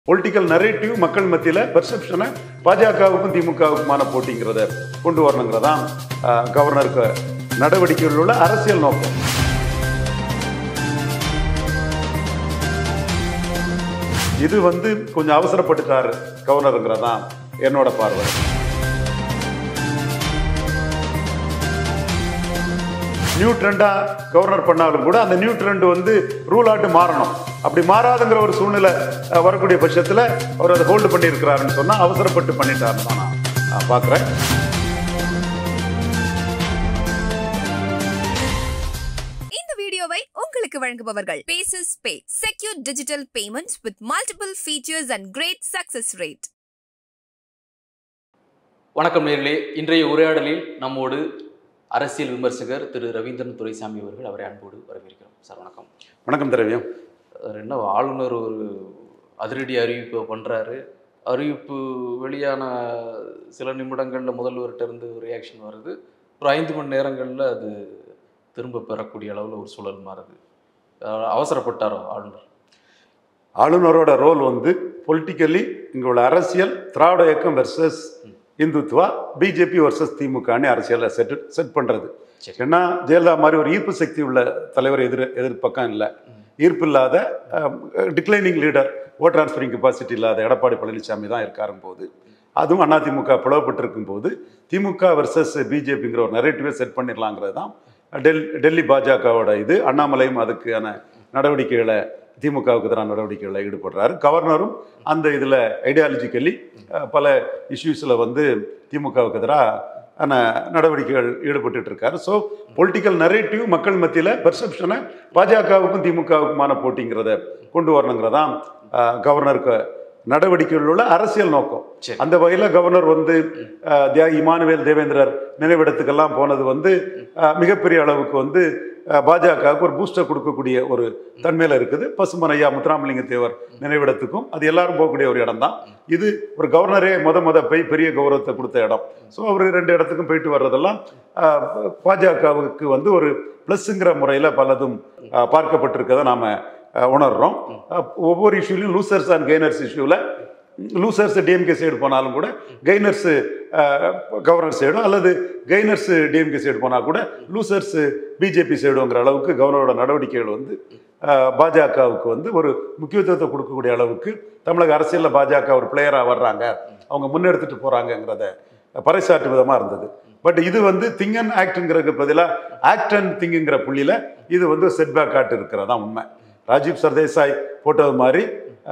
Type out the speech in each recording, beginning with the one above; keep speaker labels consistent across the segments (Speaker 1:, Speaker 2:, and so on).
Speaker 1: Political narrative மக்கள் மத்தியில் பெர்செப்ஷனை பாஜகவுக்கும் திமுகவுக்குமான போட்டிங்கிறத கொண்டு வரணுங்கிறதான் ஆஹ், கவர்னருக்கு நடவடிக்கைகளில் உள்ள அரசியல் நோக்கம் இது வந்து கொஞ்சம் அவசரப்பட்டுட்டாரு கவர்னருங்கிறதான் என்னோட பார்வை நியூ ட்ரெண்டா கவர்னர் பண்ணாலும் கூட அந்த நியூ ட்ரெண்ட் வந்து ரூல் ஆட்டு மாறணும் அப்படி மாறாதுங்கிற ஒரு சூழ்நிலை அஹ், வரக்கூடிய பட்சத்தில் அவர் அதை ஹோல்டு பண்ணியிருக்கிறாருன்னு சொன்னால் அவசரப்பட்டு பண்ணிட்டாருன்னு தான் நான் நான் பார்க்குறேன்
Speaker 2: இந்த வீடியோவை உங்களுக்கு வழங்குபவர்கள் பேசஸ் pay secure digital payments with multiple features and great success rate
Speaker 3: வணக்கம் நேர்களே இன்றைய உரையாடலில் நம்மோடு அரசியல் விமர்சகர் திரு ரவீந்திரன் துரைசாமி அவர்கள் அவரை அன்போடு வரவேற்கிறோம் சார் வணக்கம்
Speaker 1: வணக்கம் திரவியம்
Speaker 3: அவர் என்ன ஆளுநர் ஒரு அதிரடி அறிவிப்பை பண்ணுறாரு அறிவிப்பு வெளியான சில நிமிடங்களில் முதல்வர்கிட்ட இருந்து ஒரு ரியாக்ஷன் வருது ஒரு ஐந்து மணி நேரங்களில் அது திரும்ப பெறக்கூடிய அளவில் ஒரு சூழல் மாறுது அஹ் அவசரப்பட்டாரோ ஆளுநர்
Speaker 1: ஆளுநரோட ரோல் வந்து பொலிட்டிக்கலி இங்கே உள்ள அரசியல் திராவிட இயக்கம் வெர்சஸ் இந்துத்துவா பிஜேபி வர்சஸ் திமுகன்னு அரசியலை செட் செட் பண்ணுறது
Speaker 3: சரி.
Speaker 1: ஏன்னா ஜெயலலிதா மாதிரி ஒரு ஈர்ப்பு சக்தி உள்ள தலைவர் எதிர் எதிர்ப்பக்கம் இல்லை ஈர்ப்பு இல்லாத declining leader vote transferring capacity இல்லாத எடப்பாடி பழனிசாமி தான் இருக்காரும் போது அதுவும் அதிமுக பிளவுபட்டிருக்கும் போது திமுக வர்சஸ் பிஜேபிங்கிற ஒரு நரேட்டிவை செட் பண்ணிடலாங்கிறது தான் டெல் டெல்லி பாஜகவோட இது அண்ணாமலையும் அதுக்கான நடவடிக்கைகளை திமுகவுக்கு எதிரான நடவடிக்கைகளில் ஈடுபடுறாரு கவர்னரும் அந்த இதில் ஐடியாலஜிக்கலி பல இஷ்யூஸில் வந்து திமுகவுக்கு எதிராக நடவடிக்கைகள் ஈடுபட்டுட்டு இருக்காரு ஸோ பொலிட்டிக்கல் நரேட்டிவ் மக்கள் மத்தியில் பெர்செப்ஷனை பாஜகவுக்கும் திமுகவுக்குமான போட்டிங்கிறத கொண்டு வரணுங்கிறதான் அஹ், கவர்னருக்கு நடவடிக்கைகளில் உள்ள அரசியல் நோக்கம்
Speaker 3: சரி.
Speaker 1: அந்த வகையில் கவர்னர் வந்து அஹ், தியாகி இமானுவேல் தேவேந்திரர் நினைவிடத்துக்கெல்லாம் போனது வந்து அஹ், மிகப்பெரிய அளவுக்கு வந்து அஹ், பாஜகவுக்கு ஒரு பூஸ்டர் கொடுக்கக்கூடிய ஒரு தன்மையில் இருக்குது பசுமனையா முத்துராமலிங்க தேவர் நினைவிடத்துக்கும் அது எல்லாரும் போகக்கூடிய ஒரு இடம் தான் இது ஒரு கவர்னரே முத முத போய் பெரிய கௌரவத்தை கொடுத்த இடம் ஸோ அவர் ரெண்டு இடத்துக்கும் போயிட்டு வர்றதெல்லாம் அஹ், பாஜகவுக்கு வந்து ஒரு ப்ளஸ்ஸுங்கிற முறையில் பலதும் அஹ், பார்க்கப்பட்டிருக்கதை நாம் உணர்றோம் அஹ், ஒவ்வொரு இஷ்யூலையும் லூசர்ஸ் அண்ட் கெய்னர்ஸ் இஷ்யூவில் லூசர்ஸ் டிஎம்கே சைடு போனாலும் கூட கெய்னர்ஸ் கவர்னர் சைடும் அல்லது கெய்னர்ஸ் டிஎம்கே சைடு போனால் கூட லூசர்ஸ் பிஜேபி சைடுங்கிற அளவுக்கு கவர்னரோட நடவடிக்கைகள் வந்து அஹ், பாஜகவுக்கு வந்து ஒரு முக்கியத்துவத்தை கொடுக்கக்கூடிய அளவுக்கு தமிழக அரசியலில் பாஜக ஒரு பிளேயராக வர்றாங்க அவங்க முன்னெடுத்துட்டு போகிறாங்கங்கிறத பறைசாற்று விதமாக இருந்தது பட் இது வந்து திங் அண்ட் ஆக்டுங்கிறதுக்கு பதிலாக ஆக்ட் அண்ட் திங்குங்கிற புள்ளியில் இது வந்து செட்பேக் ஆட்டு இருக்கிறதா உண்மை ராஜீவ் சர்தேசாய் போட்டது மாதிரி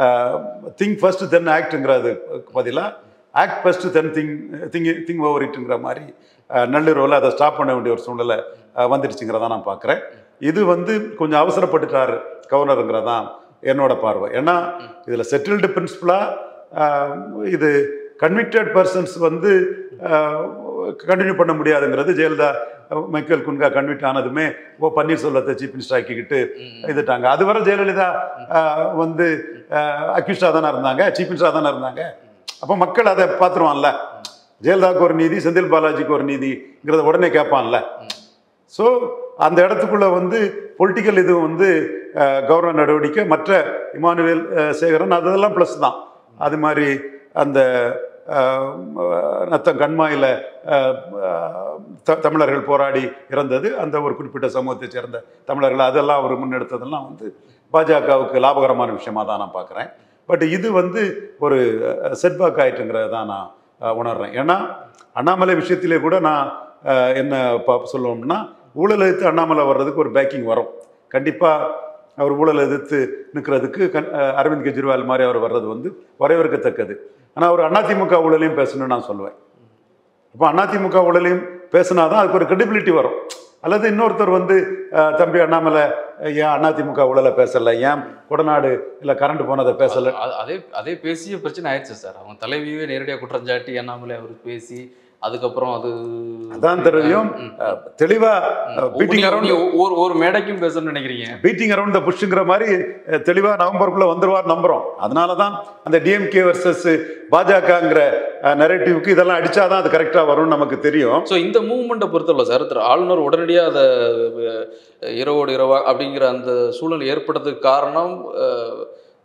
Speaker 1: திங்க் ஃபர்ஸ்ட் தென் ஆக்டுங்கிறது பதிலாக act first then think think think over இட்டுங்கிற மாதிரி அஹ், நள்ளிரவில் அதை ஸ்டாப் பண்ண வேண்டிய ஒரு சூழ்நிலை அஹ், வந்துடுச்சுங்கிறத நான் பார்க்குறேன் இது வந்து கொஞ்சம் அவசரப்பட்டுட்டார் கவர்னருங்கிறதான் என்னோட பார்வை ஏன்னா இதில் செட்டில்டு பிரின்சிபலாக இது கன்விக்டட் பர்சன்ஸ் வந்து கண்டினியூ பண்ண முடியாதுங்கிறது ஜெயலலிதா அஹ், மைக்கேல் குன்கா கன்விக்ட் ஆனதுமே ஓ பன்னீர்செல்வத்தை சீஃப் மினிஸ்டர் ஆக்கிக்கிட்டு இதுட்டாங்க அதுவரை ஜெயலலிதா அஹ், வந்து அக்யூஸ்டாக தானே இருந்தாங்க சீஃப் மினிஸ்டராக தானே இருந்தாங்க அப்போ மக்கள் அதை பார்த்துருவான்ல ஜெயலலிதாவுக்கு ஒரு நீதி செந்தில் பாலாஜிக்கு ஒரு நீதிங்கிறத உடனே கேட்பான்ல ஸோ அந்த இடத்துக்குள்ள வந்து பொலிட்டிக்கல் இது வந்து அஹ், கவர்னர் நடவடிக்கை மற்ற இமானுவேல் அஹ், சேகரன் அதெல்லாம் ப்ளஸ் தான் அது மாதிரி அந்த அஹ், நத்தம் கண்மாயில் தமிழர்கள் போராடி இறந்தது அந்த ஒரு குறிப்பிட்ட சமூகத்தைச் சேர்ந்த தமிழர்கள் அதெல்லாம் அவர் முன்னெடுத்ததெல்லாம் வந்து பாஜகவுக்கு லாபகரமான விஷயமா தான் நான் பார்க்குறேன் பட் இது வந்து ஒரு செட்பேக் ஆயிட்டுங்கிறத தான் நான் அஹ், உணர்றேன் ஏன்னா அண்ணாமலை விஷயத்திலே கூட நான் அஹ், என்ன பா சொல்லணும்னா ஊழல் எதிர்த்து அண்ணாமலை வர்றதுக்கு ஒரு பேக்கிங் வரும் கண்டிப்பாக அவர் ஊழல் எதிர்த்து நிற்கிறதுக்கு கண் அஹ், அரவிந்த் கெஜ்ரிவால் மாதிரி அவர் வர்றது வந்து வரவேற்கத்தக்கது ஆனால் அவர் அதிமுக ஊழலையும் பேசணும்னு நான் சொல்லுவேன் இப்போ அதிமுக ஊழலையும் பேசினாதான் அதுக்கு ஒரு credibility வரும் அல்லது இன்னொருத்தர் வந்து அஹ், தம்பி அண்ணாமலை ஏன் அதிமுக ஊழலை பேசலை ஏன் கொடநாடு இல்லை கரண்ட் போனதை பேசலை
Speaker 3: அ- அதே அதே பேசிய பிரச்சனை ஆயிடுச்சு சார் அவங்க தலைவியே நேரடியாக குற்றஞ்சாட்டி அண்ணாமலை அவர் பேசி அதுக்கப்புறம் அது
Speaker 1: அதான் தெரியும்
Speaker 3: ம்.
Speaker 1: தெளிவா
Speaker 3: நீங்க-
Speaker 1: பீட்டிங் அரௌண்ட்
Speaker 3: நீங்க ஒரு ஒரு மேடைக்கும் பேசணும்னு நினைக்கிறீங்க
Speaker 1: பீட்டிங் அரௌண்ட் த புஷ்ங்கிற மாதிரி அஹ், தெளிவா நவம்பருக்குள்ள வந்துருவார் நம்புறோம் அதனால தான் அந்த டிஎம்கே வர்சஸ் பாஜகங்கிற நெரேட்டிவ்க்கு இதெல்லாம் அடிச்சாதான் அது கரெக்டா வரும்னு நமக்கு தெரியும்
Speaker 3: ஸோ இந்த மூவ்மெண்ட்டை பொறுத்தவரை சார் திரு ஆளுநர் உடனடியாக அதை அஹ், இரவோடு இரவா அப்படிங்கிற அந்த சூழல் ஏற்பட்டதுக்கு காரணம் அஹ்,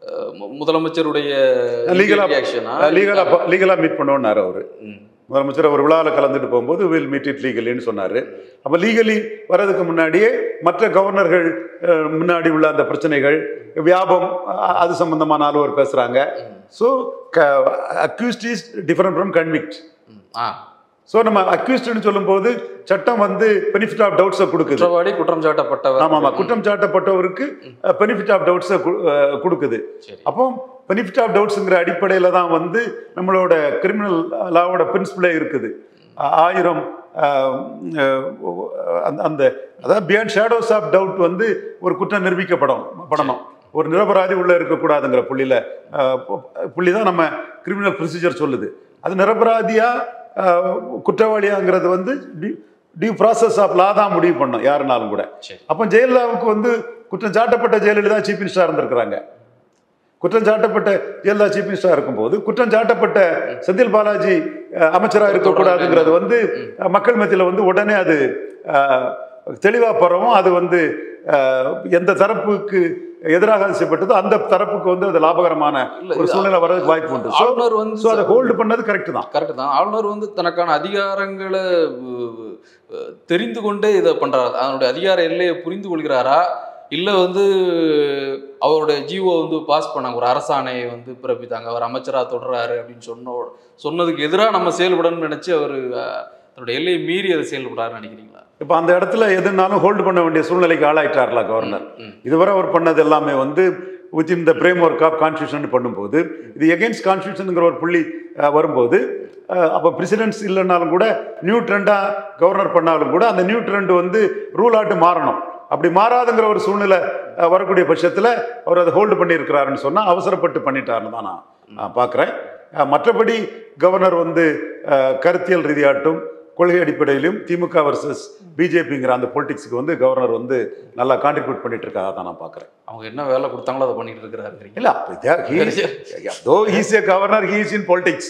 Speaker 3: அஹ், மு- முதலமைச்சருடைய
Speaker 1: லீகலா
Speaker 3: ரியாக்ஷனா
Speaker 1: லீகலா லீகலா மீட் பண்ணுவோம்னாரு அவரு முதலமைச்சர் ஒரு விழாவில் கலந்துட்டு போகும்போது வில் மீட் இட் லீகலின்னு சொன்னார் அப்போ லீகலி வர்றதுக்கு முன்னாடியே மற்ற கவர்னர்கள் அஹ், முன்னாடி உள்ள அந்த பிரச்சனைகள் வியாபம் அ- அது சம்பந்தமா நாலு பேர் பேசுகிறாங்க so accused is different from convict
Speaker 3: ah
Speaker 1: so நம்ம அக்யூஸ்ட்னு சொல்லும்போது சட்டம் வந்து பெனிஃபிட் ஆஃப் டவுட்ஸை கொடுக்குது
Speaker 3: குற்றவாளி குற்றம் சாட்டப்பட்டவர்
Speaker 1: ஆமாம் ஆமாம் குற்றம் சாட்டப்பட்டவருக்கு பெனிஃபிட் ஆஃப் டவுட்ஸை கொடுக்குது
Speaker 3: சரி
Speaker 1: அப்போ பெனிஃபிட் ஆஃப் டவுட்ஸுங்கிற அடிப்படையில் தான் வந்து நம்மளோட கிரிமினல் லாவோட பிரின்சிபலே இருக்குது ஆ- ஆயிரம் ஆஹ், ஆஹ், அந்த அந்த அதாவது பியாண்ட் ஷேடோஸ் ஆஃப் டவுட் வந்து ஒரு குற்றம் நிரூபிக்கப்படும் படணும் ஒரு நிரபராதி உள்ள இருக்கக்கூடாதுங்கிற புள்ளியில் புள்ளி தான் நம்ம கிரிமினல் ப்ரொசீஜர் சொல்லுது அது நிரபராதியா ஆஹ், குற்றவாளியாங்கிறது வந்து டியூ ப்ராசஸ் ஆஃப் லா தான் முடிவு பண்ணும் யாருனாலும் கூட
Speaker 3: சரி
Speaker 1: அப்போ ஜெயலலிதாவுக்கு வந்து குற்றம் சாட்டப்பட்ட ஜெயலலிதா சீஃப் மினிஸ்டராக இருந்திருக்கிறாங்க குற்றம் சாட்டப்பட்ட ஜெயலலிதா சீஃப் மினிஸ்டராக இருக்கும்போது குற்றம் சாட்டப்பட்ட செந்தில் பாலாஜி அஹ், அமைச்சரா இருக்கக்கூடாதுங்கிறது வந்து அஹ், மக்கள் மத்தியில் வந்து உடனே அது தெளிவாக பரவும் அது வந்து அஹ், எந்த தரப்புக்கு எதிராக செய்யப்பட்டதோ அந்த தரப்புக்கு வந்து அது லாபகரமான
Speaker 3: இல்ல,
Speaker 1: ஒரு
Speaker 3: இது
Speaker 1: சூழ்நிலை வர்றதுக்கு வாய்ப்பு உண்டு ஸோ
Speaker 3: ஆளுநர் வந்து
Speaker 1: ஸோ அதை ஹோல்டு பண்ணது கரெக்ட் தான்
Speaker 3: கரெக்ட் தான் ஆளுநர் வந்து தனக்கான அதிகாரங்களை அஹ், அஹ், தெரிந்து கொண்டே இதை பண்றாரு அதனுடைய அதிகார எல்லையை புரிந்து கொள்கிறாரா இல்ல வந்து அவருடைய ஜிஓ வந்து பாஸ் பண்ணாங்க ஒரு அரசாணையை வந்து பிறப்பித்தாங்க அவர் அமைச்சரா தொடர்றாரு அப்படின்னு சொன்ன சொன்னதுக்கு எதிராக நம்ம செயல்படணும்னு நினைச்சு அவர் தன்னுடைய எல்லையை மீறி அதை செயல்படுறாருன்னு நினைக்கிறீங்களா
Speaker 1: இப்போ அந்த இடத்துல எதுனாலும் ஹோல்டு பண்ண வேண்டிய சூழ்நிலைக்கு ஆளாயிட்டார்ல கவர்னர்
Speaker 3: ம்.
Speaker 1: இதுவரை அவர் பண்ணது எல்லாமே வந்து within the framework of constitution பண்ணும்போது இது எகென்ஸ்ட் கான்ஸ்டியூஷனுங்கிற ஒரு புள்ளி அஹ், வரும்போது அஹ், அப்போ பிரசிடென்ட்ஸ் இல்லைனாலும் கூட நியூ ட்ரெண்டாக கவர்னர் பண்ணாலும் கூட அந்த நியூ ட்ரெண்ட் வந்து ரூல் ஆட்டு மாறணும் அப்படி மாறாதுங்கிற ஒரு சூழ்நிலை அஹ், வரக்கூடிய பட்சத்தில் அவர் அதை ஹோல்டு பண்ணியிருக்கிறாருன்னு சொன்னால் அவசரப்பட்டு பண்ணிட்டாருன்னு தான் நான் பார்க்குறேன் மற்றபடி கவர்னர் வந்து அஹ், கருத்தியல் ரீதியாட்டும் கொள்கை அடிப்படையிலும் திமுக வர்சஸ் பிஜேபிங்கிற அந்த பொலிட்டிக்ஸ்க்கு வந்து கவர்னர் வந்து நல்லா கான்ட்ரிபியூட் பண்ணிட்டு இருக்கா தான் நான் பார்க்குறேன்
Speaker 3: அவங்க என்ன வேலை கொடுத்தாங்களோ அதை பண்ணிட்டு இருக்கிறாருங்கிறீங்க
Speaker 1: இல்ல though he's a governor he's in politics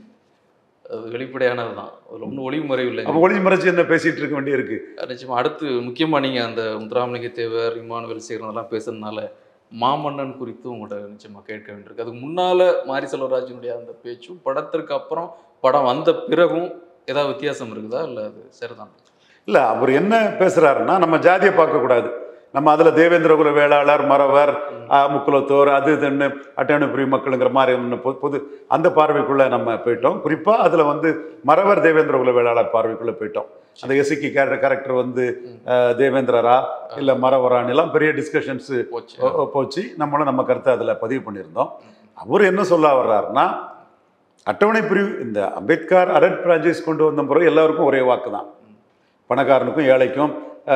Speaker 3: அது வெளிப்படையானது தான் அதில் ஒன்றும் ஒளிவு மறைவு இல்லை
Speaker 1: அப்போ ஒளிஞ்சு மறைச்சு என்ன பேசிட்டு இருக்க வேண்டியிருக்கு
Speaker 3: நிச்சயமா அடுத்து முக்கியமா நீங்க அந்த முத்துராமலிங்க தேவர் இமானுவேல் சேகரன் பேசுறதுனால மாமன்னன் குறித்து உங்கள்கிட்ட நிச்சயமா கேட்க வேண்டியிருக்கு அதுக்கு முன்னால மாரி செல்வராஜனுடைய அந்த பேச்சும் படத்திற்கு அப்புறம் படம் வந்த பிறகும் ஏதாவது வித்தியாசம் இருக்குதா இல்ல அது சரிதான்
Speaker 1: இல்ல அவர் என்ன பேசுறாருன்னா நம்ம ஜாதியை பார்க்கக்கூடாது நம்ம அதுல தேவேந்திரகுல வேளாளர் மறவர் ஆஹ், முக்குலத்தோர் அது இதுன்னு அட்டவணை பிரிவு மக்களுங்கிற மாதிரி ஒண்ணு பொ- பொது அந்த பார்வைக்குள்ள நம்ம போயிட்டோம் குறிப்பா அதுல வந்து மறவர் தேவேந்திரகுல வேளாளர் பார்வைக்குள்ள போயிட்டோம் அந்த எசிக்கி கேரக்டர் கேரக்டர் வந்து ஆஹ், தேவேந்திரரா இல்ல மறவரான்னு எல்லாம் பெரிய டிஸ்கஷன்ஸ்
Speaker 3: போச்சு
Speaker 1: போச்சு நம்மளும் நம்ம கருத்தை அதில் பதிவு பண்ணியிருந்தோம் அவர் என்ன சொல்ல வர்றாருன்னா அட்டவணை பிரிவு இந்த அம்பேத்கர் அடட் பிரான்ச்சைஸ் கொண்டு வந்த பிறகு எல்லாருக்கும் ஒரே வாக்கு தான் பணக்காரனுக்கும் ஏழைக்கும்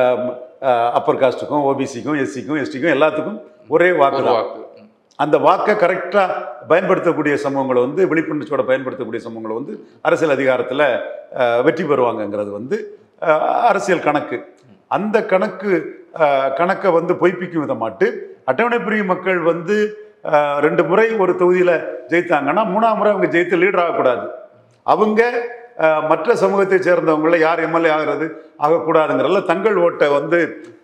Speaker 1: அப்பர் காஸ்ட்டுக்கும் ஓபிசிக்கும் எஸ்சிக்கும் எஸ்டிக்கும் எல்லாத்துக்கும் ஒரே வாக்கு
Speaker 3: ஒரு
Speaker 1: தான்
Speaker 3: வாக்கு ம்.
Speaker 1: அந்த வாக்கை கரெக்டாக பயன்படுத்தக்கூடிய சமூகங்களை வந்து விழிப்புணர்ச்சியோட பயன்படுத்தக்கூடிய சமூகங்களை வந்து அரசியல் அதிகாரத்தில் வெற்றி பெறுவாங்கங்கிறது வந்து அஹ், அரசியல் கணக்கு அந்த கணக்கு அஹ், கணக்கை வந்து பொய்ப்பிக்கும் விதமாட்டு அட்டவணை பிரிவு மக்கள் வந்து அஹ், ரெண்டு முறை ஒரு தொகுதியில் ஜெயித்தாங்கன்னா மூணாம் முறை அவங்க ஜெயித்து லீடர் ஆகக்கூடாது அவங்க அஹ், மற்ற சமூகத்தை சேர்ந்தவங்கள யார் எம்எல்ஏ ஆகிறது ஆகக்கூடாதுங்கிறதுல தங்கள் ஓட்டை வந்து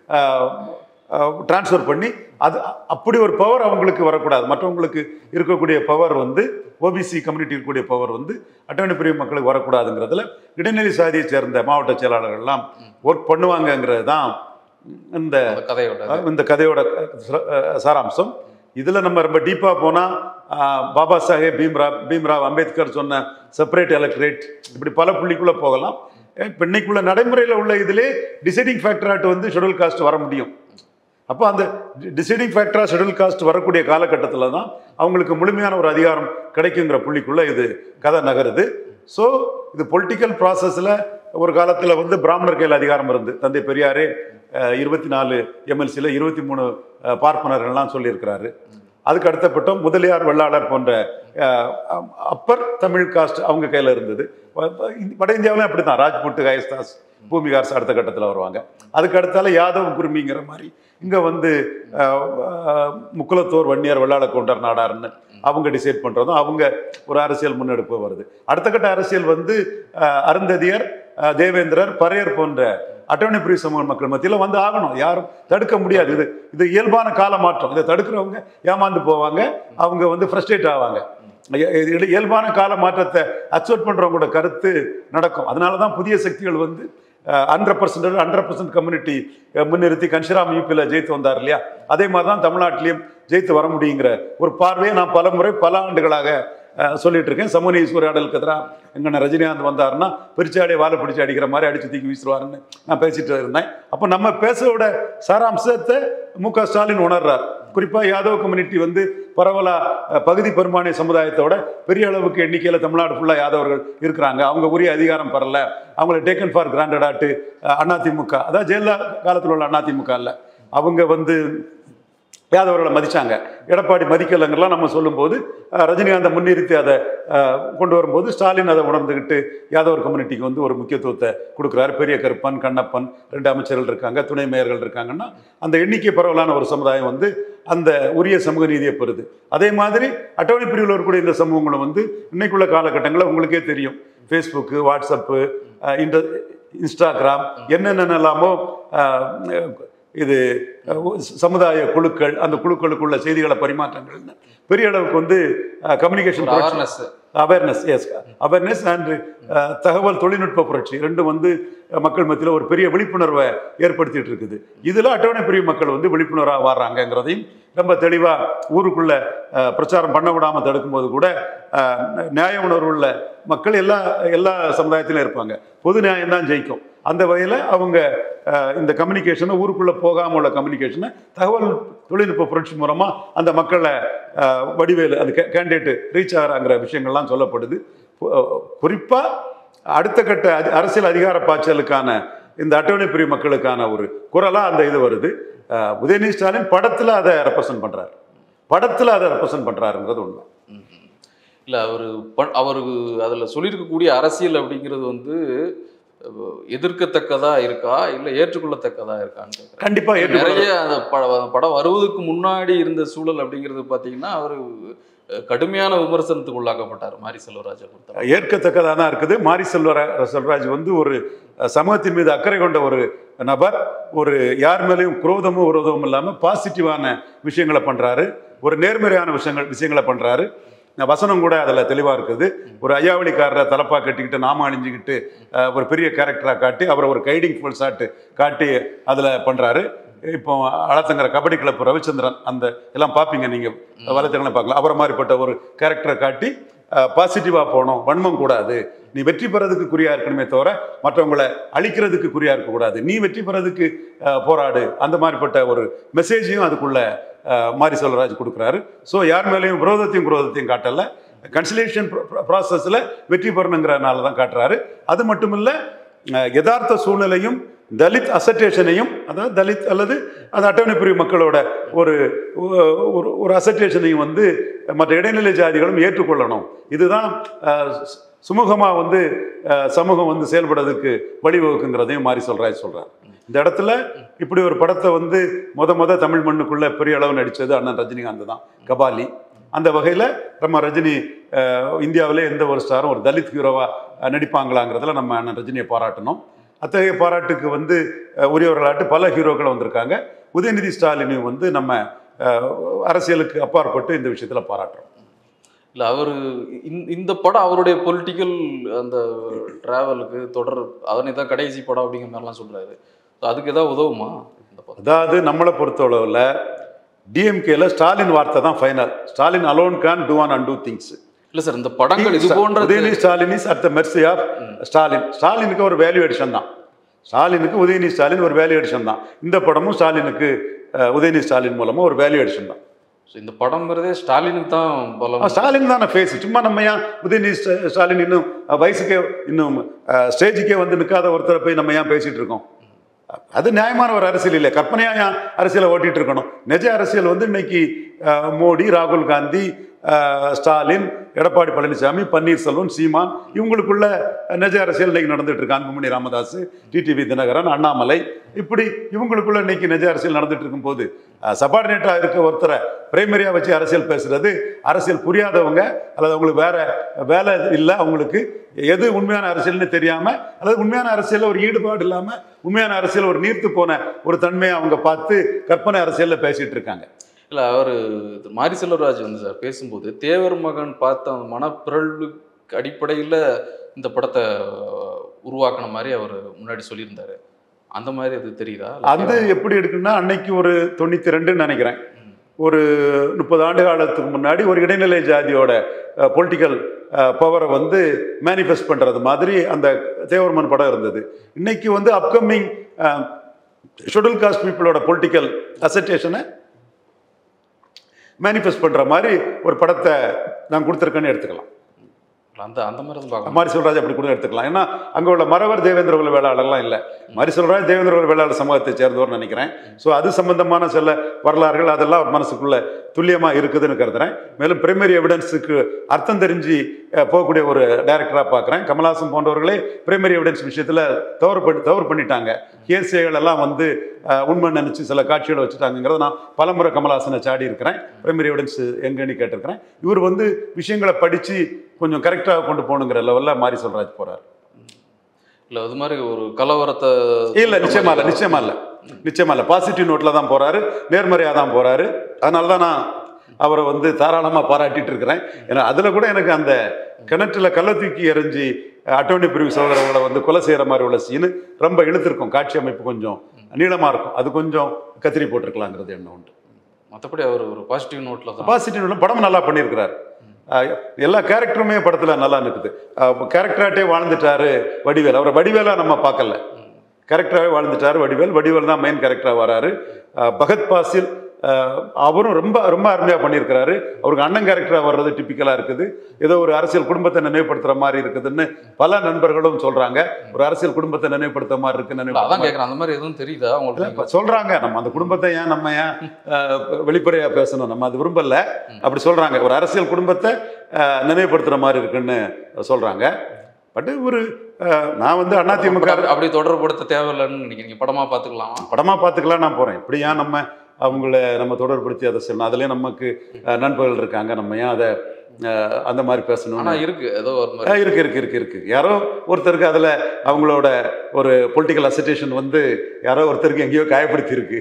Speaker 1: டிரான்ஸ்ஃபர் பண்ணி அது அப்படி ஒரு பவர் அவங்களுக்கு வரக்கூடாது மற்றவங்களுக்கு இருக்கக்கூடிய பவர் வந்து ஓபிசி கம்யூனிட்டி இருக்கக்கூடிய பவர் வந்து அட்டவணை பிரிவு மக்களுக்கு வரக்கூடாதுங்கிறதுல இடைநிலை சாதியை சேர்ந்த மாவட்ட செயலாளர்கள்லாம் ஒர்க் பண்ணுவாங்கங்கிறது தான் இந்த
Speaker 3: அந்த கதையோட இது.
Speaker 1: இந்த கதையோட ச- சாராம்சம் இதில் நம்ம ரொம்ப டீப்பாக போனால் பாபா சாஹேப் பீம்ராவ் பீம்ராவ் அம்பேத்கர் சொன்ன செப்பரேட் எலக்ட்ரேட் இப்படி பல புள்ளிக்குள்ளே போகலாம் இப்போ இன்னைக்குள்ள நடைமுறையில் உள்ள இதிலே டிசைடிங் ஃபேக்டராட்டு வந்து ஷெடியூல் காஸ்ட் வர முடியும் அப்போ அந்த டிசைடிங் ஃபேக்டராக ஷெடியூல் காஸ்ட் வரக்கூடிய காலகட்டத்தில் தான் அவங்களுக்கு முழுமையான ஒரு அதிகாரம் கிடைக்குங்கிற புள்ளிக்குள்ளே இது கதை நகருது ஸோ இது பொலிட்டிக்கல் ப்ராசஸில் ஒரு காலத்தில் வந்து பிராமணர் கையில் அதிகாரம் இருந்து தந்தை பெரியாரே இருபத்தி நாலு எம்எல்சியில் இருபத்தி மூணு பார்ப்பனர்கள்லாம் சொல்லியிருக்கிறாரு அதுக்கு அடுத்தப்பட்டோம் முதலியார் வெள்ளாளர் போன்ற அப்பர் தமிழ் காஸ்ட் அவங்க கையில் இருந்தது வ- வ- இந்த- வட இந்தியாவிலும் அப்படி தான் ராஜ்புட் கயஸ்தாஸ் பூமிகார்ஸ் அடுத்த கட்டத்தில் வருவாங்க அதுக்கு அடுத்தால யாதவ் குருமிங்கிற மாதிரி இங்கே வந்து அஹ், அஹ், முக்குலத்தோர் வன்னியர் வெள்ளாள கவுண்டர் நாடார்னு அவங்க டிசைட் பண்ணுறதும் அவங்க ஒரு அரசியல் முன்னெடுப்பு வருது அடுத்த கட்ட அரசியல் வந்து அஹ், அருந்ததியர் அஹ், தேவேந்திரர் பரையர் போன்ற அட்டவணை பிரிவு சமூக மக்கள் மத்தியில் வந்து ஆகணும் யாரும் தடுக்க முடியாது இது இது இயல்பான கால மாற்றம் இதை தடுக்கிறவங்க ஏமாந்து போவாங்க அவங்க வந்து ஃப்ரஸ்ட்ரேட் ஆவாங்க இய- இது இயல்பான கால மாற்றத்தை அக்செப்ட் பண்றவங்களோட கருத்து நடக்கும் அதனால தான் புதிய சக்திகள் வந்து hundred percent hundred percent community முன்னிறுத்தி கன்ஷிராம் யூபியில் ஜெயித்து வந்தார் இல்லையா அதே மாதிரி தான் தமிழ்நாட்டிலையும் ஜெயித்து வர முடியுங்கிற ஒரு பார்வையை நான் பல முறை பல ஆண்டுகளாக அஹ், சொல்லிட்டு இருக்கேன் சமூக சூறையாடலுக்கு எதிராக எங்கன ரஜினிகாந்த் வந்தாருன்னா பிரிச்சாடி வாழை பிடிச்சி அடிக்கிற மாதிரி அடிச்சு தூக்கி வீசுவாருன்னு நான் பேசிட்டு இருந்தேன் அப்போ நம்ம பேசோட சாராம்சத்தை மு க ஸ்டாலின் உணர்றார் குறிப்பாக யாதவ் கம்யூனிட்டி வந்து பரவலா அஹ், பகுதி பெரும்பான்மை சமுதாயத்தோட பெரிய அளவுக்கு எண்ணிக்கையில் தமிழ்நாடு ஃபுல்லாக யாதவர்கள் இருக்கிறாங்க அவங்க உரிய அதிகாரம் பெறல அவங்கள டேக்கன் ஃபார் கிராண்டட் ஆட்டு அதிமுக அதாவது ஜெயலலிதா காலத்தில் உள்ள அதிமுக இல்ல அவங்க வந்து யாதவர்களை மதிச்சாங்க எடப்பாடி மதிக்கலைங்கெல்லாம் நம்ம சொல்லும்போது அஹ், ரஜினிகாந்தை முன்னிறுத்தி அதை அஹ், கொண்டு வரும்போது ஸ்டாலின் அதை உணர்ந்துக்கிட்டு யாதவர் கம்யூனிட்டிக்கு வந்து ஒரு முக்கியத்துவத்தை கொடுக்குறாரு பெரிய கருப்பன் கண்ணப்பன் ரெண்டு அமைச்சர்கள் இருக்காங்க துணை மேயர்கள் இருக்காங்கன்னா அந்த எண்ணிக்கை பரவலான ஒரு சமுதாயம் வந்து அந்த உரிய சமூக நீதியை பெறுது அதே மாதிரி அட்டவணை பிரிவில் இருக்கக்கூடிய இந்த சமூகங்களும் வந்து இன்னைக்குள்ள காலகட்டங்களில் உங்களுக்கே தெரியும் ஃபேஸ்புக்கு வாட்ஸ்அப்பு அஹ், இன்ட இன்ஸ்டாகிராம் என்னென்னலாமோ அஹ், இது அஹ், சமுதாய குழுக்கள் அந்த குழுக்களுக்குள்ள செய்திகளை பரிமாற்றங்கள்னு பெரிய அளவுக்கு வந்து communication
Speaker 3: awareness
Speaker 1: awareness yes awareness and தகவல் தொழில்நுட்ப புரட்சி ரெண்டும் வந்து அஹ், மக்கள் மத்தியில் ஒரு பெரிய விழிப்புணர்வை ஏற்படுத்திட்டு இருக்குது இதில் அட்டவணை பிரிவு மக்கள் வந்து விழிப்புணர்வாக வர்றாங்கங்கிறதையும் ரொம்ப தெளிவாக ஊருக்குள்ள அஹ், பிரச்சாரம் பண்ண விடாமல் தடுக்கும்போது கூட அஹ், நியாய உணர்வு உள்ள மக்கள் எல்லா எல்லா சமுதாயத்திலும் இருப்பாங்க பொது நியாயம் தான் ஜெயிக்கும் அந்த வகையில் அவங்க அஹ், இந்த கம்யூனிகேஷனை ஊருக்குள்ளே போகாமல் உள்ள கம்யூனிகேஷனை தகவல் தொழில்நுட்ப புரட்சி மூலமாக அந்த மக்களை அஹ், வடிவேலு அந்த கேண்டிடேட் ரீச் ஆகிறாங்கிற விஷயங்கள்லாம் சொல்லப்படுது குறிப்பாக அடுத்த கட்ட அதி- அரசியல் அதிகார பாய்ச்சலுக்கான இந்த அட்டவணை பிரிவு மக்களுக்கான ஒரு குரலாக அந்த இது வருது அஹ், உதயநிதி ஸ்டாலின் படத்தில் அதை ரெப்ரசன்ட் பண்ணுறாரு படத்தில் அதை ரெப்ரசன்ட் பண்ணுறாருங்கிறது உண்மை
Speaker 3: இல்லை அவர் அவருக்கு அதில் சொல்லியிருக்கக்கூடிய அரசியல் அப்படிங்கிறது வந்து அஹ், எதிர்க்கத்தக்கதா இருக்கா இல்லை ஏற்றுக்கொள்ளத்தக்கதா இருக்கான்னு கேட்குறேன்
Speaker 1: கண்டிப்பாக ஏற்றுக்கொள்ள
Speaker 3: நிறைய அந்த பட- அந்த படம் வருவதற்கு முன்னாடி இருந்த சூழல் அப்படிங்கிறது பார்த்தீங்கன்னா அவர் கடுமையான விமர்சனத்துக்கு உள்ளாக்கப்பட்டார் மாரி செல்வராஜை பொறுத்தவரை
Speaker 1: ஏற்கத்தக்கதாக தான் இருக்குது மாரி செல்வரா செல்வராஜ் வந்து ஒரு அஹ், சமூகத்தின் மீது அக்கறை கொண்ட ஒரு நபர் ஒரு யார் மேலேயும் குரோதமும் விரோதமும் இல்லாமல் பாசிட்டிவான விஷயங்களை பண்ணுறாரு ஒரு நேர்மறையான விஷயங்கள் விஷயங்களை பண்ணுறாரு வசனம் கூட அதில் தெளிவாக இருக்குது ஒரு ஐயாவளிக்காரரை தலப்பா கட்டிக்கிட்டு நாம அணிஞ்சுக்கிட்டு அஹ், ஒரு பெரிய கேரக்டராக காட்டி அவரை ஒரு கைடிங் ஃபுல் ஷாட்டு காட்டி அதில் பண்ணுறாரு இப்போ அழத்தங்கிற கபடி கிளப் ரவிச்சந்திரன் அந்த எல்லாம் பார்ப்பீங்க நீங்கள் வலைத்தளங்களை பார்க்கலாம் அவரை மாதிரிப்பட்ட ஒரு கேரக்டரை காட்டி பாசிட்டிவாக போகணும் வன்மம் கூடாது நீ வெற்றி பெறதுக்கு குறியா இருக்கணுமே தவிர மற்றவங்களை அழிக்கிறதுக்கு குறியா இருக்கக்கூடாது நீ வெற்றி பெறதுக்கு அஹ், போராடு அந்த மாதிரிப்பட்ட ஒரு மெசேஜையும் அதுக்குள்ள அஹ், மாரி செல்வராஜ் கொடுக்குறாரு ஸோ யார் மேலேயும் விரோதத்தையும் குரோதத்தையும் காட்டல கன்சிலேஷன் ப்ராசஸில் வெற்றி பெறணுங்கிறனால தான் காட்டுறாரு அது மட்டும் இல்லை யதார்த்த சூழ்நிலையும் தலித் அசட்டேஷனையும் அதாவது தலித் அல்லது அந்த அட்டவணை பிரிவு மக்களோட ஒரு ஒரு ஒரு அசட்டேஷனையும் வந்து மற்ற இடைநிலை ஜாதிகளும் ஏற்றுக்கொள்ளணும் இதுதான் சுமூகமாக வந்து அஹ், சமூகம் வந்து செயல்படுறதுக்கு வழிவகுக்குங்கிறதையும் மாறி சொல்றாரு சொல்றார் இந்த இடத்துல இப்படி ஒரு படத்தை வந்து முத முத தமிழ் மண்ணுக்குள்ள பெரிய அளவு நடிச்சது அண்ணன் ரஜினிகாந்த் தான் கபாலி அந்த வகையில் நம்ம ரஜினி அஹ், இந்தியாவிலே எந்த ஒரு ஸ்டாரும் ஒரு தலித் ஹீரோவா அஹ், நடிப்பாங்களாங்கிறதுல நம்ம அண்ணன் ரஜினியை பாராட்டணும் அத்தகைய பாராட்டுக்கு வந்து அஹ், உரியவர்களாட்டு பல ஹீரோக்கள் வந்திருக்காங்க உதயநிதி ஸ்டாலினையும் வந்து நம்ம அஹ், அரசியலுக்கு அப்பாற்பட்டு இந்த விஷயத்தில் பாராட்டுறோம்
Speaker 3: இல்லை அவர் இந்த படம் அவருடைய பொலிட்டிக்கல் அந்த டிராவலுக்கு தொடர் அதனை தான் கடைசி படம் அப்படிங்கிற மாதிரிலாம் சொல்றாரு So அதுக்கு ஏதாவது உதவுமா இந்த படம்
Speaker 1: அதாவது நம்மளை பொறுத்தளவில் டிஎம்கேல ஸ்டாலின் வார்த்தை தான் final Stalin alone can do on and do things
Speaker 3: இல்லை சார் இந்த படங்கள் இது போன்ற
Speaker 1: Udhayanidhi Stalin is at the mercy of Stalin ஸ்டாலினுக்கு ஒரு வேல்யூ எடிஷன் தான் ஸ்டாலினுக்கு உதயநிதி ஸ்டாலின் ஒரு வேல்யூ எடிஷன் தான் இந்த படமும் ஸ்டாலினுக்கு அஹ், உதயநிதி ஸ்டாலின் மூலமா ஒரு வேல்யூ எடிஷன் தான்
Speaker 3: So இந்த படம்ங்கிறதே ஸ்டாலினுக்கு தான் பலம்
Speaker 1: ஆ, ஸ்டாலின் தானே ஃபேஸ் சும்மா நம்ம ஏன் உதயநிதி ஸ்ட- ஸ்டாலின் இன்னும் அஹ், வயசுக்கே இன்னும் அஹ், ஸ்டேஜுக்கே வந்து நிற்காத ஒருத்தரை போய் நம்ம ஏன் பேசிட்டு இருக்கோம் அது நியாயமான ஒரு அரசியல் இல்லை கற்பனையா ஏன் அரசியலை ஓட்டிட்டு இருக்கணும் நிஜ அரசியல் வந்து இன்னைக்கு அஹ், மோடி ராகுல் காந்தி அஹ், ஸ்டாலின் எடப்பாடி பழனிசாமி பன்னீர்செல்வம் சீமான் இவங்களுக்குள்ள நிஜ அரசியல் இன்னைக்கு நடந்துட்டு இருக்கு அன்புமணி ராமதாஸ் டிடிவி தினகரன் அண்ணாமலை இப்படி இவங்களுக்குள்ள இன்னைக்கு நிஜ அரசியல் நடந்துட்டு இருக்கும்போது சபார்டினேட்டாக இருக்க ஒருத்தரை பிரைமரியா வச்சு அரசியல் பேசுறது அரசியல் புரியாதவங்க அல்லது அவங்களுக்கு வேற வேலை இல்லை அவங்களுக்கு எது உண்மையான அரசியல்னு தெரியாம அல்லது உண்மையான அரசியல்ல ஒரு ஈடுபாடு இல்லாம உண்மையான அரசியல் ஒரு நீர்த்து போன ஒரு தன்மையை அவங்க பார்த்து கற்பனை அரசியல்ல பேசிட்டு இருக்காங்க
Speaker 3: இல்ல அவர் மாரி செல்வராஜ் வந்து சார் பேசும்போது தேவர் மகன் பார்த்த அந்த மனப்பிறழ்வுக்கு அடிப்படையில் இந்த படத்தை உருவாக்கின மாதிரி அவர் முன்னாடி சொல்லியிருந்தாரு அந்த மாதிரி அது தெரியுதா இல்ல
Speaker 1: அது எப்படி இருக்குன்னா அன்னைக்கு ஒரு தொண்ணூத்தி ரெண்டுன்னு நினைக்கிறேன் ஒரு முப்பது ஆண்டு காலத்துக்கு முன்னாடி ஒரு இடைநிலை ஜாதியோட பொலிட்டிக்கல் பவரை வந்து மேனிஃபெஸ்ட் பண்றது மாதிரி அந்த தேவர்மன் படம் இருந்தது இன்னைக்கு வந்து அப்கமிங் ஷெட்யூல் காஸ்ட் பீப்புளோட பொலிட்டிக்கல் அசட்டேஷனை மேனிஃபெஸ்ட் பண்ற மாதிரி ஒரு படத்தை நான் கொடுத்துருக்கேன்னு எடுத்துக்கலாம்
Speaker 3: அந்த அந்த மாதிரி தான் பார்க்கணும்
Speaker 1: மாரி செல்வராஜ் அப்படி கூட எடுத்துக்கலாம் ஏன்னா அங்க உள்ள மறவர் தேவேந்திர குல வேளாளர்லாம் இல்லை மாரி செல்வராஜ் தேவேந்திர குல வேளாளர் சமூகத்தை சேர்ந்தவர்னு நினைக்கிறேன் ஸோ அது சம்பந்தமான சில வரலாறுகள் அதெல்லாம் அவர் மனசுக்குள்ள துல்லியமா இருக்குதுன்னு கருதுறேன் மேலும் பிரைமரி எவிடன்ஸுக்கு அர்த்தம் தெரிஞ்சு அஹ், போகக்கூடிய ஒரு டைரக்டரா பார்க்குறேன் கமல்ஹாசன் போன்றவர்களே பிரைமரி எவிடன்ஸ் விஷயத்துல தவறு பண்ணி தவறு பண்ணிட்டாங்க ஹேசியைகள் எல்லாம் வந்து அஹ், உண்மை நினைச்சு சில காட்சிகளை வச்சுட்டாங்கிறத நான் பலமுறை கமல்ஹாசனை சாடி இருக்கிறேன் பிரைமரி எவிடன்ஸ் எங்கன்னு கேட்டிருக்கிறேன் இவர் வந்து விஷயங்களை படிச்சு கொஞ்சம் கரெக்டாக கொண்டு போகணுங்கிற லெவலில் மாரி செல்வராஜ் போறாரு
Speaker 3: இல்ல அது மாதிரி ஒரு கலவரத்தை
Speaker 1: இல்ல நிச்சயமா இல்ல நிச்சயமா இல்ல நிச்சயமா இல்ல பாசிட்டிவ் நோட்ல தான் போறாரு நேர்மறையா தான் போறாரு அதனால தான் நான் அவரை வந்து தாராளமா பாராட்டிட்டு இருக்கிறேன் ஏன்னா அதுல கூட எனக்கு அந்த கிணற்றுல கள்ள தூக்கி எறிஞ்சி அட்டோனி பிரிவு சகோதரர்களை வந்து கொலை செய்யற மாதிரி உள்ள சீனு ரொம்ப இழுத்திருக்கும் காட்சி அமைப்பு கொஞ்சம் நீளமா இருக்கும் அது கொஞ்சம் கத்திரி போட்டிருக்கலாங்கிறது என்ன உண்டு
Speaker 3: மற்றபடி அவர் ஒரு பாசிட்டிவ் நோட்ல தான்
Speaker 1: பாசிட்டிவ் படம் நல்லா பண்ணியிருக்கிறாரு அஹ் எல்லா கேரக்டருமே படத்துல நல்லா நிற்குது கேரக்டராட்டே வாழ்ந்துட்டாரு வடிவேல் அவரை வடிவேலா நம்ம பார்க்கல கேரக்டராகவே வாழ்ந்துட்டாரு வடிவேல் வடிவேல் தான் மெயின் கேரக்டராக வராரு அஹ் பகத் பாசில் அஹ் அவரும் ரொம்ப ரொம்ப அருமையாக பண்ணியிருக்கிறாரு அவருக்கு அண்ணன் கேரக்டராக வர்றது டிப்பிக்கலாக இருக்குது ஏதோ ஒரு அரசியல் குடும்பத்தை நினைவுபடுத்துகிற மாதிரி இருக்குதுன்னு பல நண்பர்களும் சொல்கிறாங்க ஒரு அரசியல் குடும்பத்தை நினைவுபடுத்த மாதிரி இருக்குன்னு
Speaker 3: இல்ல,
Speaker 1: நினைவு
Speaker 3: அதான் கேக்குறேன் அந்த மாதிரி எதுவும் தெரியுதா
Speaker 1: இல்ல,
Speaker 3: உங்களுக்கு
Speaker 1: இப்ப சொல்றாங்க நம்ம அந்த குடும்பத்தை ஏன் நம்ம ஏன் அஹ், வெளிப்படையா பேசணும் நம்ம அது விரும்பல அப்படி சொல்றாங்க ஒரு அரசியல் குடும்பத்தை அஹ், நினைவுபடுத்துற மாதிரி இருக்குன்னு சொல்றாங்க பட் ஒரு அஹ், நான் வந்து அதிமுக
Speaker 3: அப்படி- அப்படி தொடர்புபடுத்த தேவையில்லைன்னு நினைக்கிறீங்க படமா பாத்துக்கலாமா
Speaker 1: படமா பார்த்துக்கலாம் நான் போறேன் இப்படி ஏன் நம்ம அவங்கள நம்ம தொடர்படுத்தி அதை சொல்லணும் அதுலயே நமக்கு அஹ், நண்பர்கள் இருக்காங்க நம்ம ஏன் அதை அஹ், அந்த மாதிரி பேசணும்
Speaker 3: ஆனா இருக்கு ஏதோ ஒரு மாதிரி
Speaker 1: ஆ, இருக்கு இருக்கு இருக்கு இருக்கு யாரோ ஒருத்தருக்கு அதுல அவங்களோட ஒரு பொலிட்டிக்கல் அசிட்டேஷன் வந்து யாரோ ஒருத்தருக்கு எங்கேயோ காயப்படுத்தி இருக்கு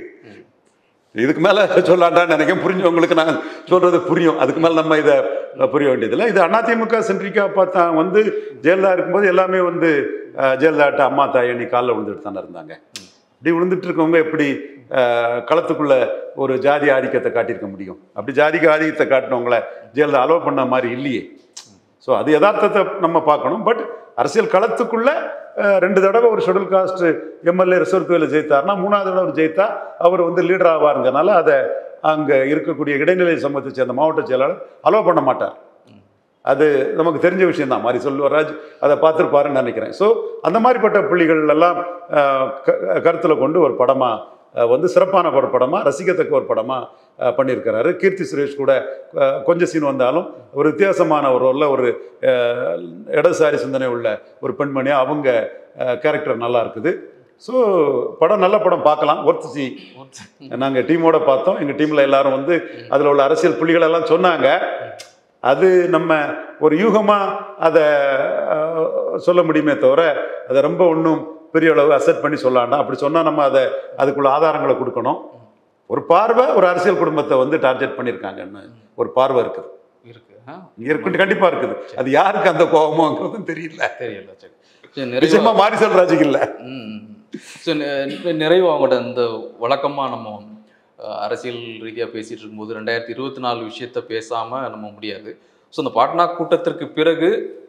Speaker 1: இதுக்கு மேல சொல்லாண்டான்னு நினைக்கிறேன் புரிஞ்சவங்களுக்கு நான் சொல்றது புரியும் அதுக்கு மேல நம்ம இதை புரிய வேண்டியதில்லை இது அதிமுக சென்ட்ரிக்கா பார்த்தா வந்து ஜெயலலிதா இருக்கும்போது எல்லாமே வந்து அஹ், ஜெயலலிதாட்ட அம்மா தாயணி காலில் விழுந்துட்டு தானே இருந்தாங்க இப்படி விழுந்துட்டு இருக்கவங்க எப்படி அஹ், களத்துக்குள்ள ஒரு ஜாதி ஆதிக்கத்தை காட்டியிருக்க முடியும் அப்படி ஜாதிக்கு ஆதிக்கத்தை காட்டினவங்கள ஜெயலலிதா அலோவ் பண்ண மாதிரி இல்லையே ஸோ அது யதார்த்தத்தை நம்ம பார்க்கணும் பட் அரசியல் களத்துக்குள்ள அஹ், ரெண்டு தடவை ஒரு ஷெட்யூல் காஸ்ட் எம்எல்ஏ ரிசர்வ் தொழில ஜெயித்தார்னா மூணாவது தடவை அவர் ஜெயித்தா அவர் வந்து லீடர் ஆவாருங்கனால அதை அங்கே இருக்கக்கூடிய இடைநிலை சமூகத்தை சேர்ந்த மாவட்ட செயலாளர் அலோவ் பண்ண மாட்டார் அது நமக்கு தெரிஞ்ச விஷயம் தான் மாதிரி சொல்லுவராஜ் அதை பார்த்துருப்பாருன்னு நினைக்கிறேன் ஸோ அந்த மாதிரிப்பட்ட புள்ளிகள் எல்லாம் அஹ், க- கருத்தில் கொண்டு ஒரு படமாக வந்து சிறப்பான ஒரு படமாக ரசிக்கத்தக்க ஒரு படமாக பண்ணியிருக்கிறாரு கீர்த்தி சுரேஷ் கூட அஹ், கொஞ்சம் சீன் வந்தாலும் ஒரு வித்தியாசமான ஒரு ரோலில் ஒரு அஹ், இடதுசாரி சிந்தனை உள்ள ஒரு பெண்மணியாக அவங்க கேரக்டர் நல்லா இருக்குது ஸோ படம் நல்ல படம் பார்க்கலாம் ஒர்த் சி நாங்கள் டீமோட பார்த்தோம் எங்கள் டீமில் எல்லாரும் வந்து அதில் உள்ள அரசியல் புள்ளிகள் எல்லாம் சொன்னாங்க அது நம்ம ஒரு யூகமாக அதை அஹ், சொல்ல முடியுமே தவிர அதை ரொம்ப ஒன்றும் பெரிய அளவு அசெட் பண்ணி சொல்லாண்டா அப்படி சொன்னால் நம்ம அதை அதுக்குள்ள ஆதாரங்களை கொடுக்கணும் ஒரு பார்வை ஒரு அரசியல் குடும்பத்தை வந்து டார்கெட் பண்ணியிருக்காங்கன்னு ஒரு பார்வை இருக்குது
Speaker 3: இருக்கு ஆ?
Speaker 1: இருக்கு கண்டிப்பாக இருக்குது அது யாருக்கு அந்த கோபமோங்கிறதும் தெரியல
Speaker 3: தெரியல சரி சரி, நிறைவா
Speaker 1: நிச்சயமா மாரி செல்வராஜுக்கு இல்லை
Speaker 3: ம். சரி, நி- நிறைவா அவங்கள்ட்ட இந்த வழக்கமா நம்ம அஹ், அரசியல் ரீதியா பேசிட்டு இருக்கும்போது ரெண்டாயிரத்தி இருபத்தி நாலு விஷயத்த பேசாம நம்ம முடியாது ஸோ இந்த பாட்னா கூட்டத்திற்கு பிறகு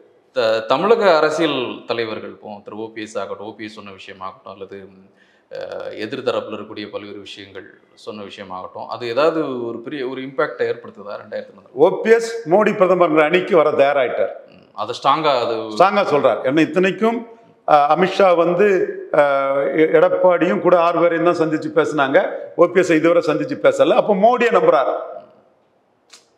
Speaker 3: த- தமிழக அரசியல் தலைவர்கள் இப்போ திரு ஓபிஎஸ் ஆகட்டும் ஓபிஎஸ் சொன்ன விஷயமாகட்டும் அல்லது அஹ், எதிர் தரப்புல இருக்கக்கூடிய பல்வேறு விஷயங்கள் சொன்ன விஷயமாகட்டும் அது ஏதாவது ஒரு பெரிய ஒரு இம்பாக்டை ஏற்படுத்துதா ரெண்டாயிரத்தி
Speaker 1: ஓபிஎஸ் மோடி பிரதமர் அணிக்கு வர தயாராயிட்டார்
Speaker 3: அதை ஸ்ட்ராங்கா அது
Speaker 1: ஸ்ட்ராங்காக சொல்றார் என்ன இத்தனைக்கும் அஹ், அமித்ஷா வந்து அஹ், எ- எடப்பாடியும் கூட ஆறு பேரையும் தான் சந்திச்சு பேசினாங்க ஓபிஎஸ் இதுவரை சந்திச்சு பேசல அப்போ மோடியை நம்புறார்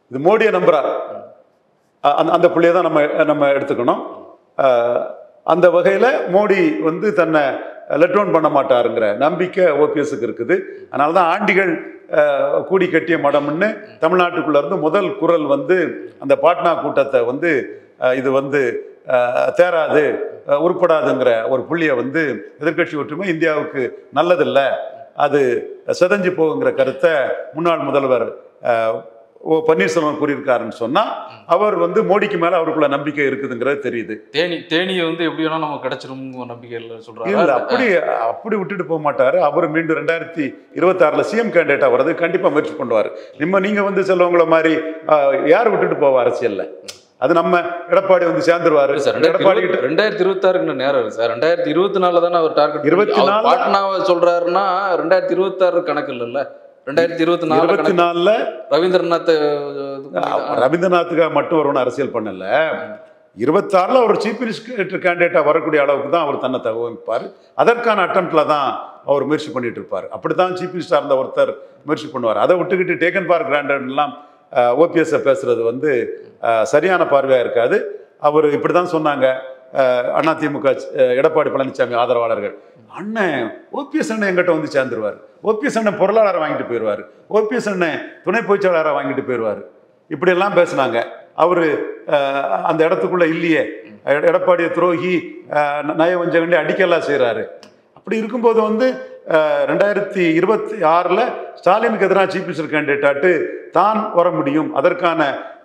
Speaker 1: இது மோடியை நம்புறார் அ- அந்த அந்த புள்ளியை தான் நம்ம நம்ம எடுத்துக்கணும் அஹ், அந்த வகையில் மோடி வந்து தன்னை லெட்டோன் பண்ண மாட்டாருங்கிற நம்பிக்கை ஓபிஎஸ்க்கு இருக்குது அதனால தான் ஆண்டிகள் அஹ், கூடி கட்டிய மடம்னு தமிழ்நாட்டுக்குள்ள இருந்து முதல் குரல் வந்து அந்த பாட்னா கூட்டத்தை வந்து அஹ், இது வந்து அஹ், தேராது அஹ், உருப்படாதுங்கிற ஒரு புள்ளியை வந்து எதிர்க்கட்சி ஒற்றுமை இந்தியாவுக்கு நல்லதில்லை அது செதஞ்சு போகுங்கிற கருத்தை முன்னாள் முதல்வர் அஹ், ஓ பன்னீர்செல்வம் கூறியிருக்காருன்னு சொன்னா அவர் வந்து மோடிக்கு மேல அவருக்குள்ள நம்பிக்கை இருக்குதுங்கிறது தெரியுது
Speaker 3: தேனி தேனியை வந்து எப்படி வேணா நமக்கு கிடைச்சிரும் நம்பிக்கையில்
Speaker 1: இல்ல
Speaker 3: சொல்றாரு
Speaker 1: அப்படி அப்படி விட்டுட்டு போக மாட்டாரு அவர் மீண்டும் ரெண்டாயிரத்தி இருபத்தி ஆறுல சிஎம் கேண்டிடேட்டா வர்றது கண்டிப்பா முயற்சி பண்ணுவார் நம்ம நீங்க வந்து செல்வங்கள மாதிரி ஆஹ், யார் விட்டுட்டு போவா அரசியல்ல அது நம்ம எடப்பாடி வந்து சேர்ந்துருவாரு
Speaker 3: சார்
Speaker 1: எடப்பாடி கிட்ட
Speaker 3: ரெண்டாயிரத்தி இருபத்தாறுக்கு நேரம் இருக்கு சார் ரெண்டாயிரத்தி இருபத்தி நாலுல தானே அவர் டார்கெட்
Speaker 1: இருபத்தி
Speaker 3: அவர்
Speaker 1: நாலுல-
Speaker 3: பாட்னாவை சொல்றாருன்னா ரெண்டாயிரத்தி இருபத்தாறு கணக்கு இல்லைல்ல ரெண்டாயிரத்தி இருபத்தி நாலு
Speaker 1: இருபத்தி
Speaker 3: கணக்கு
Speaker 1: நாலுல
Speaker 3: ரவீந்திரநாத்
Speaker 1: ரவீந்திரநாத்துக்காக மட்டும் வரும்னு அரசியல் பண்ணல இருபத்தாறுல அவர் சீஃப் மினிஸ்டர் கேண்டிடேட்டா வரக்கூடிய அளவுக்கு தான் அவர் தன்னை தகவமைப்பார் அதற்கான அட்டம்ப்ட்ல தான் அவர் முயற்சி பண்ணிட்டு இருப்பார் அப்படித்தான் சீஃப் மினிஸ்டர் இருந்த ஒருத்தர் முயற்சி பண்ணுவார் அதை விட்டுக்கிட்டு டேக்கன் ஃபார் கிராண்டட்லாம் ஓபிஎஸ்ஸை பேசுறது வந்து அஹ், சரியான பார்வையாக இருக்காது அவர் இப்படி தான் சொன்னாங்க அஹ், அதிமுக அஹ், எடப்பாடி பழனிசாமி ஆதரவாளர்கள் அண்ணன் ஓபிஎஸ் அண்ணன் எங்கிட்ட வந்து சேர்ந்துருவார் ஓபிஎஸ் அண்ணன் பொருளாளரை வாங்கிட்டு போயிடுவார் ஓபிஎஸ் அண்ணன் துணை பொதுச்செயலாளரை வாங்கிட்டு போயிடுவார் இப்படியெல்லாம் பேசுனாங்க அவர் அந்த இடத்துக்குள்ள இல்லையே எட- எடப்பாடியை துரோகி அஹ், ந- நயவஞ்சகண்டி அடிக்கலாம் செய்கிறாரு அப்படி இருக்கும்போது வந்து அஹ், ரெண்டாயிரத்தி இருபத்தி ஆறில் ஸ்டாலினுக்கு எதிராக சீஃப் மினிஸ்டர் கேண்டிடேட்டாட்டு தான் வர முடியும் அதற்கான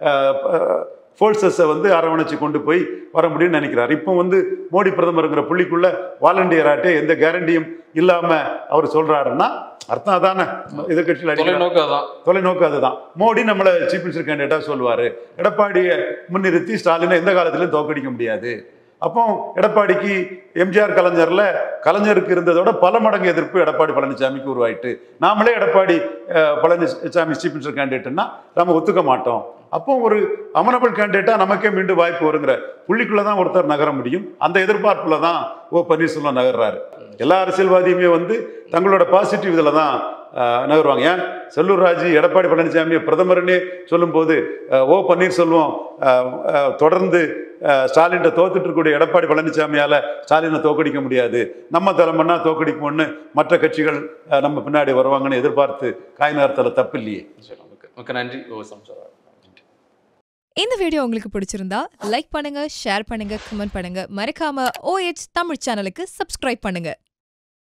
Speaker 1: ஃபோர்ஸஸை வந்து அரவணைச்சு கொண்டு போய் வர முடியும்னு நினைக்கிறார் இப்போ வந்து மோடி பிரதமருங்கிற புள்ளிக்குள்ள வாலண்டியராட்டே எந்த கேரண்டியும் இல்லாமல் அவர் சொல்றாருன்னா அர்த்தம் அதானே எதிர்கட்சியில் அடிக்கிற
Speaker 3: தொலைநோக்கு அதான்
Speaker 1: தொலைநோக்கு அதுதான் மோடி நம்மளை சீஃப் மினிஸ்டர் கேண்டிடேட்டாக சொல்லுவார் எடப்பாடியை முன்னிறுத்தி ஸ்டாலினை எந்த காலத்திலையும் தோக்கடிக்க முடியாது அப்போ எடப்பாடிக்கு எம்ஜிஆர் கலைஞரில் கலைஞருக்கு இருந்ததோட பல மடங்கு எதிர்ப்பு எடப்பாடி பழனிசாமிக்கு உருவாயிட்டு நாமளே எடப்பாடி அஹ், பழனிசாமி சீஃப் மினிஸ்டர் கேண்டிடேட்னா நம்ம ஒத்துக்க மாட்டோம் அப்போ ஒரு அமனபிள் கேண்டிடேட்டாக நமக்கே மீண்டும் வாய்ப்பு வருங்கிற புள்ளிக்குள்ள தான் ஒருத்தர் நகர முடியும் அந்த எதிர்பார்ப்புல தான் ஓ பன்னீர்செல்வம் நகர்றாரு எல்லா அரசியல்வாதியுமே வந்து தங்களோட பாசிட்டிவ் இதில் தான் அஹ், நகருவாங்க ஏன் செல்லூர் ராஜு எடப்பாடி பழனிசாமியை பிரதமர்னே சொல்லும்போது அஹ், ஓ பன்னீர்செல்வம் அஹ், அஹ், தொடர்ந்து அஹ், ஸ்டாலின்கிட்ட தோத்துட்டு இருக்கக்கூடிய எடப்பாடி பழனிசாமியால ஸ்டாலினை தோக்கடிக்க முடியாது நம்ம தலைமன்னா தோக்கடிக்கும்னு மற்ற கட்சிகள் அஹ், நம்ம பின்னாடி வருவாங்கன்னு எதிர்பார்த்து காய் நகர்த்தல தப்பு இல்லையே
Speaker 3: சரி ஓகே மிக்க நன்றி ஓ சம்சாரம்
Speaker 2: இந்த வீடியோ உங்களுக்கு பிடிச்சிருந்தா லைக் பண்ணுங்க ஷேர் பண்ணுங்க கமெண்ட் பண்ணுங்க மறக்காம OH தமிழ் சேனலுக்கு சப்ஸ்கிரைப் பண்ணுங்க